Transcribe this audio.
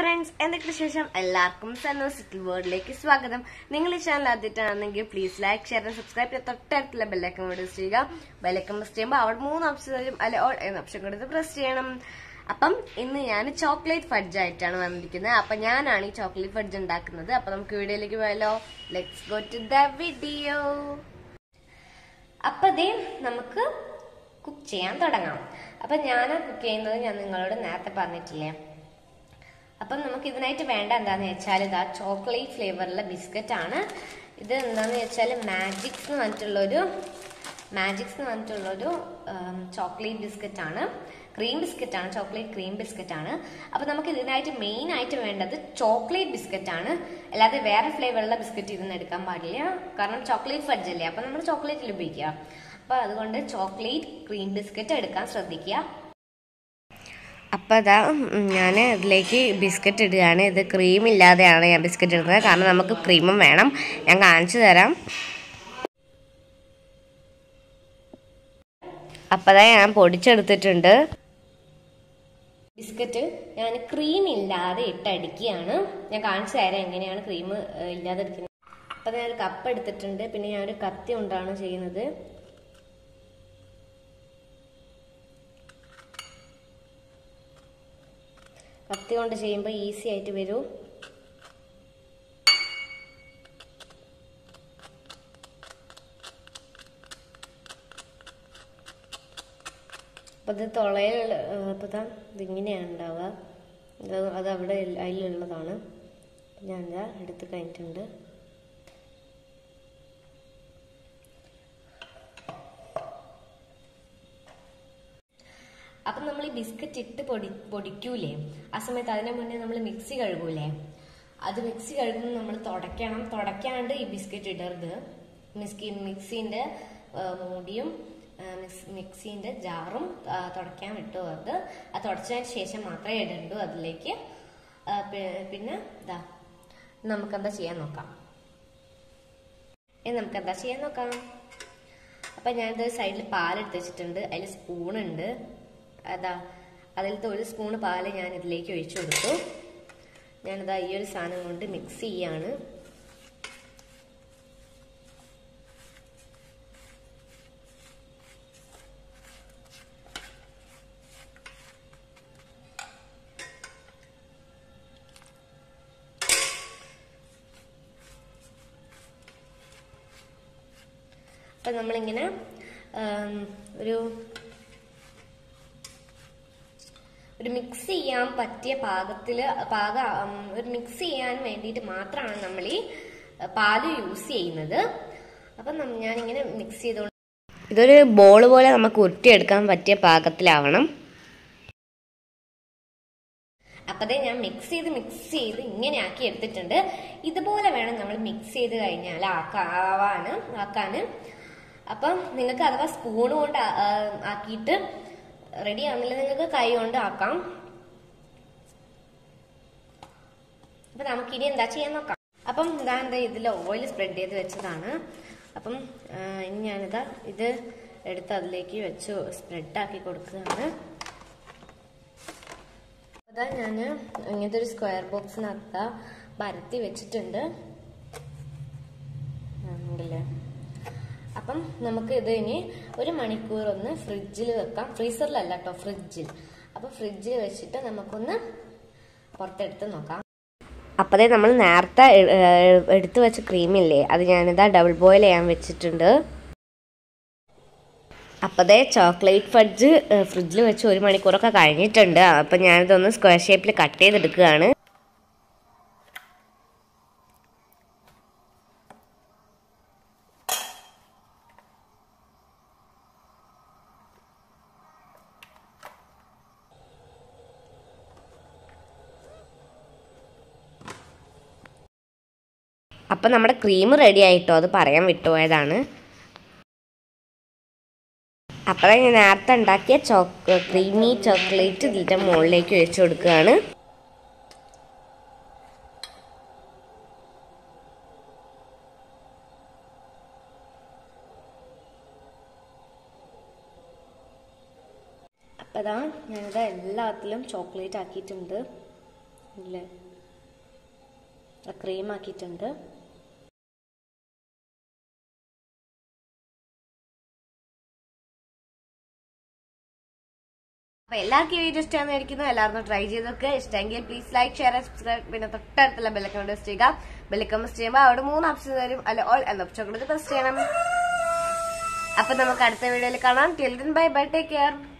friends എന്തൊക്കെ ശേഷം എല്ലാവർക്കും സന്നോ സിറ്റിൽ വേർഡിലേക്ക് സ്വാഗതം നിങ്ങൾ ഈ ചാനൽ ആദ്യമായിട്ടാണെങ്കിൽ പ്ലീസ് ലൈക്ക് ഷെയർ സബ്സ്ക്രൈബ് ചെയ്ത് തൊട്ടടുത്തുള്ള ബെല്ലൈക്കൺ കൂടി പ്രസ് ചെയ്യുക ബെല്ലൈക്കൺ പ്രസ് ചെയ്യുമ്പോൾ അവിടെ മൂന്ന് ഓപ്ഷൻ വരും അല്ലെ ഓൾ എന്ന ഓപ്ഷൻ കൂടി പ്രസ് ചെയ്യണം അപ്പം ഇന്ന് ഞാൻ ചോക്ലേറ്റ് ഫഡ്ജ് ആയിട്ടാണ് വന്നിരിക്കുന്നത് അപ്പൊ ഞാനാണ് ഈ ചോക്ലേറ്റ് ഫഡ്ജ് ഉണ്ടാക്കുന്നത് അപ്പൊ നമുക്ക് വീഡിയോയിലേക്ക് പോയാലോ let's go to the video അപ്പൊ ദേ നമുക്ക് കുക്ക് ചെയ്യാൻ തുടങ്ങാം അപ്പൊ ഞാൻ കുക്ക് ചെയ്യുന്നത് ഞാൻ നിങ്ങളോട് നേരത്തെ പറഞ്ഞിട്ടില്ലേ അപ്പം നമുക്ക് ഇതിനായിട്ട് വേണ്ട എന്താന്ന് വെച്ചാൽ ഇതാ ചോക്ലേറ്റ് ഫ്ലേവറിലെ ബിസ്ക്കറ്റ് ആണ് ഇത് എന്താന്ന് വെച്ചാൽ മാജിക്സ് എന്ന് പറഞ്ഞിട്ടുള്ളൊരു മാജിക്സ് എന്ന് പറഞ്ഞിട്ടുള്ളൊരു ചോക്ലേറ്റ് ബിസ്ക്കറ്റ് ആണ് ക്രീം ബിസ്ക്കറ്റ് ആണ് ചോക്ലേറ്റ് ക്രീം ബിസ്ക്കറ്റ് ആണ് അപ്പൊ നമുക്ക് ഇതിനായിട്ട് മെയിൻ ആയിട്ട് വേണ്ടത് ചോക്ലേറ്റ് ബിസ്ക്കറ്റ് ആണ് അല്ലാതെ വേറെ ഫ്ലേവറുള്ള ബിസ്ക്കറ്റ് ഇതിന് എടുക്കാൻ പാടില്ല കാരണം ചോക്ലേറ്റ് ഫഡ്ജ് അല്ലേ അപ്പൊ നമ്മൾ ചോക്ലേറ്റിൽ ഉപയോഗിക്കുക അപ്പൊ അതുകൊണ്ട് ചോക്ലേറ്റ് ക്രീം ബിസ്ക്കറ്റ് എടുക്കാൻ ശ്രദ്ധിക്കുക അപ്പോൾ അതാ ഞാൻ ഇതിലേക്ക് ബിസ്ക്കറ്റ് ഇടുകയാണ് ഇത് ക്രീം ഇല്ലാതെയാണ് ഞാൻ ബിസ്ക്കറ്റ് ഇടുന്നത് കാരണം നമുക്ക് ക്രീമും വേണം ഞാൻ കാണിച്ചു തരാം അപ്പോൾ അതാ ഞാൻ പൊടിച്ചെടുത്തിട്ടുണ്ട് ബിസ്ക്കറ്റ് ഞാൻ ക്രീം ഇല്ലാതെ ഇട്ടടിക്കുകയാണ് ഞാൻ കാണിച്ചു തരാം എങ്ങനെയാണ് ക്രീം ഇല്ലാതെ എടുക്കുന്നത് അപ്പോൾ ഞാൻ ഒരു കപ്പ് എടുത്തിട്ടുണ്ട് പിന്നെ ഞാൻ ഒരു കത്തി കൊണ്ടാണ് ചെയ്യുന്നത് കത്തി കൊണ്ട് ചെയ്യുമ്പോൾ ഈസി ആയിട്ട് വരും അപ്പം ഇത് തുളയിൽ അപ്പം താ ഇതിങ്ങനെയാണ് ഉണ്ടാവുക ഇത് അത് അവിടെ അതിലുള്ളതാണ് ഞാൻ ഇതാ എടുത്ത് കഴിഞ്ഞിട്ടുണ്ട് അപ്പം നമ്മൾ ഈ ബിസ്ക്കറ്റ് ഇട്ട് പൊടി പൊടിക്കൂലേ ആ സമയത്ത് അതിന് മുന്നേ നമ്മൾ മിക്സി കഴുകൂലേ അത് മിക്സി കഴുകുമ്പോൾ നമ്മൾ തുടയ്ക്കണം തുടയ്ക്കാണ്ട് ഈ ബിസ്ക്കറ്റ് ഇടരുത് മിസ്കി മിക്സിന്റെ മൂടിയും മിക്സിന്റെ ജാറും തുടയ്ക്കാൻ വിട്ടു അത് അത് തുടച്ചതിന് ശേഷം മാത്രമേ ഇടണ്ടൂ അതിലേക്ക് പിന്നെ ഇതാ നമുക്കെന്താ ചെയ്യാൻ നോക്കാം നമുക്കെന്താ ചെയ്യാൻ നോക്കാം അപ്പം ഞാനിത് സൈഡിൽ പാലെടുത്ത് വെച്ചിട്ടുണ്ട് അതിൽ സ്പൂണുണ്ട് അതാ അതിലത്തെ ഒരു സ്പൂണ് പാല് ഞാൻ ഇതിലേക്ക് ഒഴിച്ചു കൊടുത്തു ഞാനിതാ ഈ ഒരു സാധനം കൊണ്ട് മിക്സ് ചെയ്യാണ് അപ്പം നമ്മളിങ്ങനെ ഒരു ഒരു മിക്സ് ചെയ്യാൻ പറ്റിയ പാകത്തിൽ പാക ഒരു മിക്സ് ചെയ്യാൻ വേണ്ടിയിട്ട് മാത്രമാണ് നമ്മൾ ഈ പാല് യൂസ് ചെയ്യുന്നത് അപ്പം ഞാനിങ്ങനെ മിക്സ് ചെയ്തുകൊണ്ട് ഇതൊരു ബോൾ പോലെ നമുക്ക് ഉരുട്ടിയെടുക്കാൻ പറ്റിയ പാകത്തിലാവണം അപ്പതേ ഞാൻ മിക്സ് ചെയ്ത് മിക്സ് ചെയ്ത് ഇങ്ങനെ ആക്കി എടുത്തിട്ടുണ്ട് ഇതുപോലെ വേണം നമ്മൾ മിക്സ് ചെയ്ത് കഴിഞ്ഞാൽ ആക്കാവാന് ആക്കാന് അപ്പം നിങ്ങൾക്ക് അഥവാ സ്പൂൺ കൊണ്ട് ആക്കിയിട്ട് റെഡി ആണെന്നില്ല നിങ്ങൾക്ക് കൈ കൊണ്ട് ആക്കാം അപ്പൊ നമുക്കിനി എന്താ ചെയ്യാൻ നോക്കാം അപ്പം ഇതാ എന്താ ഇതിൽ ഓയിൽ സ്പ്രെഡ് ചെയ്ത് വെച്ചതാണ് അപ്പം ഇനി ഞാനിതാ ഇത് എടുത്ത് അതിലേക്ക് വെച്ച് സ്പ്രെഡ് ആക്കി കൊടുക്കുകയാണ് അതാ ഞാൻ ഇങ്ങനത്തെ ഒരു സ്ക്വയർ ബോക്സിനകത്ത് പരത്തി വെച്ചിട്ടുണ്ട് ഉണ്ടല്ലേ അപ്പം നമുക്ക് ഇത് ഇനി ഒരു മണിക്കൂർ ഒന്ന് ഫ്രിഡ്ജിൽ വെക്കാം ഫ്രീസറിലല്ല കേട്ടോ ഫ്രിഡ്ജിൽ അപ്പം ഫ്രിഡ്ജിൽ വെച്ചിട്ട് നമുക്കൊന്ന് പുറത്തെടുത്ത് നോക്കാം അപ്പതേ നമ്മൾ നേരത്തെ എടുത്തു വെച്ച ക്രീമില്ലേ അത് ഞാനിതാ ഡബിൾ ബോയിൽ ചെയ്യാൻ വെച്ചിട്ടുണ്ട് അപ്പതേ ചോക്ലേറ്റ് ഫഡ്ജ് ഫ്രിഡ്ജിൽ വെച്ച് ഒരു മണിക്കൂറൊക്കെ കഴിഞ്ഞിട്ടുണ്ട് അപ്പം ഞാനിതൊന്ന് സ്ക്വയർ ഷേപ്പിൽ കട്ട് ചെയ്തെടുക്കുകയാണ് അപ്പം നമ്മുടെ ക്രീം റെഡി ആയിട്ടോ അത് പറയാൻ വിട്ടുപോയതാണ് അപ്പോൾ ഞാൻ നേരത്തെ ഉണ്ടാക്കിയ ചോക്ക ക്രീമി ചോക്ലേറ്റ് ഇതിൻ്റെ മുകളിലേക്ക് ഒഴിച്ചു കൊടുക്കുകയാണ് അപ്പോൾ അതാ ഞാനിത് എല്ലാത്തിലും ചോക്ലേറ്റ് ആക്കിയിട്ടുണ്ട് ഇല്ലേ ക്രീം ആക്കിയിട്ടുണ്ട് അപ്പൊ എല്ലാവർക്കും ഈ വീഡിയോ ഇഷ്ടമായിരിക്കുന്നു എല്ലാവർക്കും ട്രൈ ചെയ്തൊക്കെ ഇഷ്ടമെങ്കിൽ പ്ലീസ് ലൈക്ക് ഷെയർ സബ്സ്ക്രൈബ് പിന്നെ തൊട്ടടുത്തുള്ള ബെല്ലക്കൺ പ്രസ് ചെയ്യുക ബെല്ലക്കൺ പ്രസ് ചെയ്യുമ്പോൾ അവിടെ മൂന്ന് ഓപ്ഷൻ തരും അല്ല ഓൾ എന്ന ഓപ്ഷൻ കൂടെ പ്രസ് ചെയ്യണം അപ്പൊ നമുക്ക് അടുത്ത വീഡിയോയിൽ കാണാം till bye bye take care